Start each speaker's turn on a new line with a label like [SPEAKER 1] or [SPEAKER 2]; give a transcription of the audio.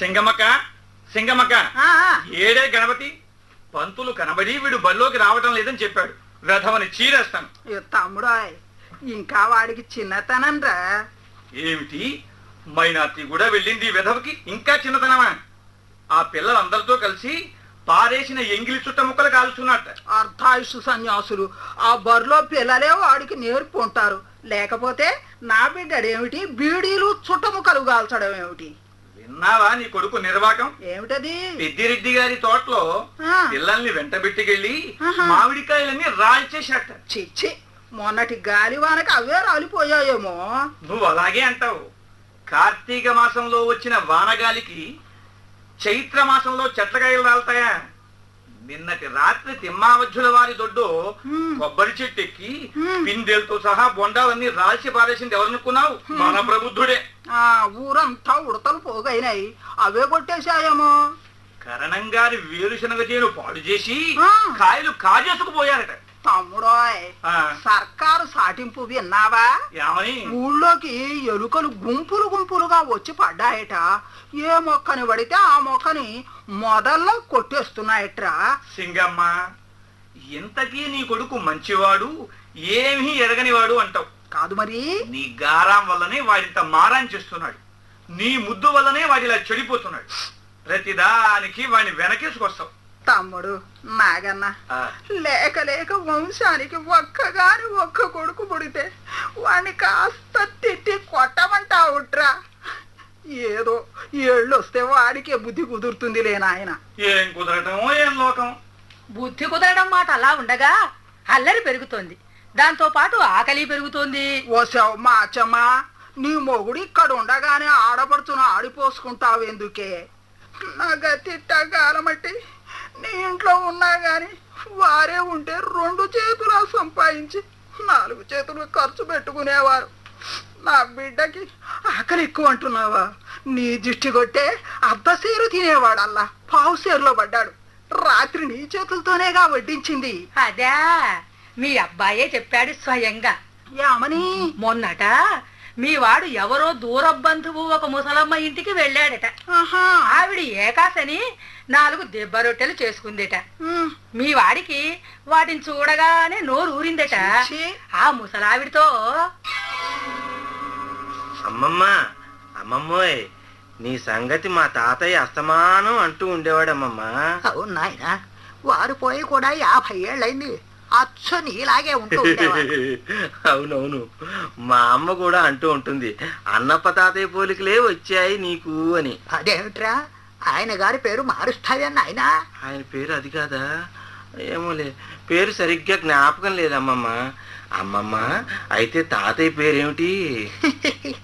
[SPEAKER 1] సింగమక్క సింగమక్క
[SPEAKER 2] ఆ, ఆ,
[SPEAKER 1] ఏడే గణపతి పంతులు కనబడి వీడు బరిలోకి రావటం లేదని చెప్పాడు రథమని చీరేస్తాను
[SPEAKER 2] ఏ తమ్ముడాయ్ ఇంకా వాడికి చిన్నతనం రా
[SPEAKER 1] ఏమిటి మైనార్టీ కూడా వెళ్ళింది ఈ విధవకి ఇంకా చిన్నతనమా ఆ పిల్లలందరితో కలిసి పారేసిన ఎంగిలి చుట్ట ముక్కలు కాల్చున్నట్ట
[SPEAKER 2] అర్ధాయుషు సన్యాసులు ఆ బరిలో పిల్లలే వాడికి నేర్పుంటారు లేకపోతే నా బిడ్డడేమిటి బీడీలు చుట్టముక్కలు కాల్చడం ఏమిటి
[SPEAKER 1] విన్నావా నీ కొడుకు నిర్వాకం
[SPEAKER 2] ఏమిటది
[SPEAKER 1] పెద్దిరెడ్డి గారి తోటలో
[SPEAKER 2] ఆ,
[SPEAKER 1] పిల్లల్ని వెంటబెట్టుకెళ్ళి
[SPEAKER 2] ఆహా.
[SPEAKER 1] మామిడికాయలన్నీ రాల్చేశాట
[SPEAKER 2] చిచ్చి మొన్నటి గాలివానకి అవే రాలిపోయాయేమో
[SPEAKER 1] నువ్వు అలాగే అంటావు కార్తీక మాసంలో వచ్చిన వానగాలికి చైత్ర మాసంలో చెట్లకాయలు రాలుతాయా నిన్నటి రాత్రి తిమ్మావధ్యుల వారి దొడ్డు
[SPEAKER 2] హ్మ్.
[SPEAKER 1] కొబ్బరి చెట్టు ఎక్కి
[SPEAKER 2] హ్మ్.
[SPEAKER 1] పిందెలతో సహా బొండాలన్నీ రాల్చి పారేసింది ఎవరనుకున్నావు మన ప్రబుద్ధుడే
[SPEAKER 2] ఆ ఊరంతా ఉడతలు పోగైనాయి అవే కొట్టేశాయేమో
[SPEAKER 1] కరణం గారి వేరుశనగ చేను పాడు చేసి
[SPEAKER 2] ఆ.
[SPEAKER 1] కాయలు కాజేసుకుపోయారట
[SPEAKER 2] తమ్ముడోయ్
[SPEAKER 1] ఆ,
[SPEAKER 2] సర్కారు సాటింపు విన్నావా
[SPEAKER 1] ఏమని
[SPEAKER 2] ఊళ్ళోకి ఎలుకలు గుంపులు గుంపులుగా వచ్చి పడ్డాయట ఏ మొక్కని పడితే ఆ మొక్కని మొదల్లో కొట్టేస్తున్నాయట్రా
[SPEAKER 1] సింగమ్మ ఇంతకీ నీ కొడుకు మంచివాడు ఏమీ ఎరగనివాడు అంటావు
[SPEAKER 2] కాదు మరి
[SPEAKER 1] నీ గారాం వల్లనే వాడింత మారాన్ చేస్తున్నాడు నీ ముద్దు వల్లనే వాడిలా చెడిపోతున్నాడు ప్రతిదానికి వాడిని వెనకేసుకొస్తావు
[SPEAKER 2] తమ్ముడు నాగన్న
[SPEAKER 1] ఆ,
[SPEAKER 2] లేక లేక వంశానికి ఒక్కగాని ఒక్క కొడుకు పుడితే వాణ్ణి కాస్త తిట్టి కొట్టమంటావుట్రా ఏదో ఏళ్ళు వస్తే వాడికే బుద్ధి కుదురుతుంది లేనాయన
[SPEAKER 1] ఏం కుదరటమో ఏం లోకం
[SPEAKER 3] బుద్ధి కుదరడం మాట అలా ఉండగా అల్లరి పెరుగుతోంది దాంతో పాటు ఆకలి పెరుగుతోంది
[SPEAKER 2] ఓసావు మాచమ్మా నీ మొగుడు ఇక్కడ ఉండగానే ఆడపడుచును ఆడిపోసుకుంటావెందుకే నా గతి కాలమట్టి నీ ఇంట్లో ఉన్నా గాని వారే ఉంటే రెండు చేతులా సంపాదించి నాలుగు చేతులు ఖర్చు పెట్టుకునేవారు నా బిడ్డకి ఆకలి ఎక్కువ అంటున్నావా నీ దిష్టి కొట్టే అర్ధసేరు తినేవాడల్లా పావు సేరులో పడ్డాడు రాత్రి నీ చేతులతోనేగా వడ్డించింది
[SPEAKER 3] అదా మీ అబ్బాయే చెప్పాడు స్వయంగా
[SPEAKER 2] యామని
[SPEAKER 3] మొన్నట మీ వాడు ఎవరో దూర బంధువు ఒక ముసలమ్మ ఇంటికి వెళ్ళాడట
[SPEAKER 2] ఆహా
[SPEAKER 3] ఆవిడ ఏకాశని నాలుగు దెబ్బ రొట్టెలు చేసుకుందేట
[SPEAKER 2] ఉమ్.
[SPEAKER 3] మీ వాడికి వాటిని చూడగానే నోరు ఊరిందట
[SPEAKER 2] ఛీ.
[SPEAKER 3] ఆ ముసలావిడితో
[SPEAKER 4] అమ్మమ్మ అమ్మమ్మోయ్ నీ సంగతి మా తాతయ్య అస్తమానం అంటూ ఉండేవాడమ్మమ్మ
[SPEAKER 5] అవును నాయన వారు పోయి కూడా యాభై ఏళ్ళైంది అచ్చ నీలాగే ఉంటూ ఉండేవాడు
[SPEAKER 4] అవునవును మా అమ్మ కూడా అంటూ ఉంటుంది అన్నప్ప తాతయ్య పోలికలే వచ్చాయి నీకు అని
[SPEAKER 5] అదేమిట్రా ఆయన గారి పేరు మారుస్తావే నాయన
[SPEAKER 4] ఆయన పేరు అది కాదా ఏమోలే పేరు సరిగ్గా జ్ఞాపకం లేదమ్మమ్మ అమ్మమ్మ అయితే తాతయ్య పేరేమిటి